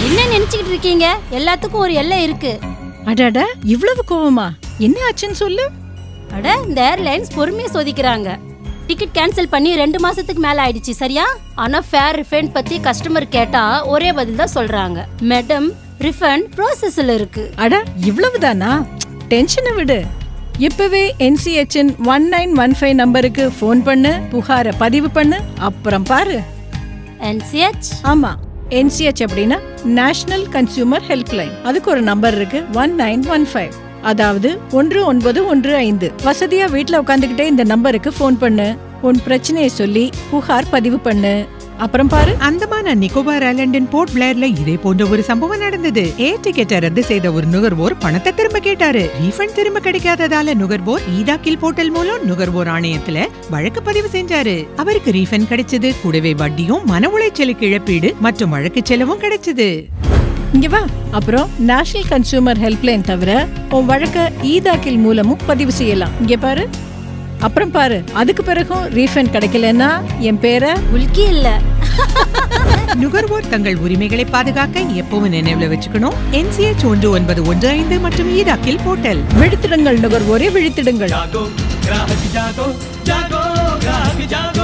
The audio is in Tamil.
என்ன நினைச்சுக்கிட்டு இருக்கீங்க எல்லாத்துக்கும் ஒரு எல்லை இருக்கு அடடா இவ்வளவு கோவமா என்ன ஆச்சுன்னு சொல்லு அட இந்த ஏர்லைன்ஸ் பொறுமையா சோதிக்கிறாங்க டிக்கெட் கேன்சல் பண்ணி ரெண்டு மாசத்துக்கு மேல ஆயிடுச்சு சரியா ஆனா ஃபேர் ரிஃபண்ட் பத்தி கஸ்டமர் கேட்டா ஒரே பதில் தான் சொல்றாங்க மேடம் ரிஃபண்ட் ப்ராசஸ்ல இருக்கு அட இவ்வளவுதானா டென்ஷனை விடு இப்பவே NCHN one nine one five நம்பருக்கு ஃபோன் பண்ணு புகாரை பதிவு பண்ணு அப்புறம் பாரு என்சிஹெச் ஆமா என்சிஹெச் அப்படின்னா நேஷனல் கன்சியூமர் ஹெல்ப்லைன் அதுக்கு ஒரு நம்பர் இருக்கு ஒன் நைன் ஒன் ஃபைவ் அதாவது ஒன்று ஒன்பது ஒன்று ஐந்து வசதியா வீட்ல உட்காந்துக்கிட்டே இந்த நம்பருக்கு ஃபோன் பண்ணு உன் பிரச்சனையை சொல்லி புகார் பதிவு பண்ணு அப்புறம் பாரு அந்தமான நிக்கோபார் ஐலண்டின் போர்ட் பிளேர்ல இதே போன்ற ஒரு சம்பவம் நடந்தது ஏர் டிக்கெட்டை ரத்து செய்த ஒரு நுகர்வோர் பணத்தை திரும்ப கேட்டாரு ரீஃபண்ட் திரும்ப கிடைக்காததால நுகர்வோர் ஈடாக்கில் போர்ட்டல் மூலம் நுகர்வோர் ஆணையத்துல வழக்கு பதிவு செஞ்சாரு அவருக்கு ரீஃபண்ட் கிடைச்சது கூடவே வட்டியும் மன உளைச்சலுக்கு இழப்பீடு மற்றும் வழக்கு செலவும் கிடைச்சது இங்க வா அப்புறம் நேஷனல் கன்சியூமர் ஹெல்ப்லைன் தவிர உன் வழக்க ஈதாக்கில் மூலமும் பதிவு செய்யலாம் இங்க பாரு அப்புறம் பாரு அதுக்கு பிறகும் ரீஃபண்ட் கிடைக்கலன்னா என் பேரை உல்கி இல்ல நுகர்வோர் தங்கள் உரிமைகளை பாதுகாக்க எப்பவும் நினைவுல வச்சுக்கணும் என்சிஎச் ஒன்று ஒன்பது ஒன்று ஐந்து மற்றும் ஈடாக்கில் போர்ட்டல் விழித்திடுங்கள் நுகர்வோரே விழித்திடுங்கள் जागो ग्राहक जागो जागो ग्राहक जागो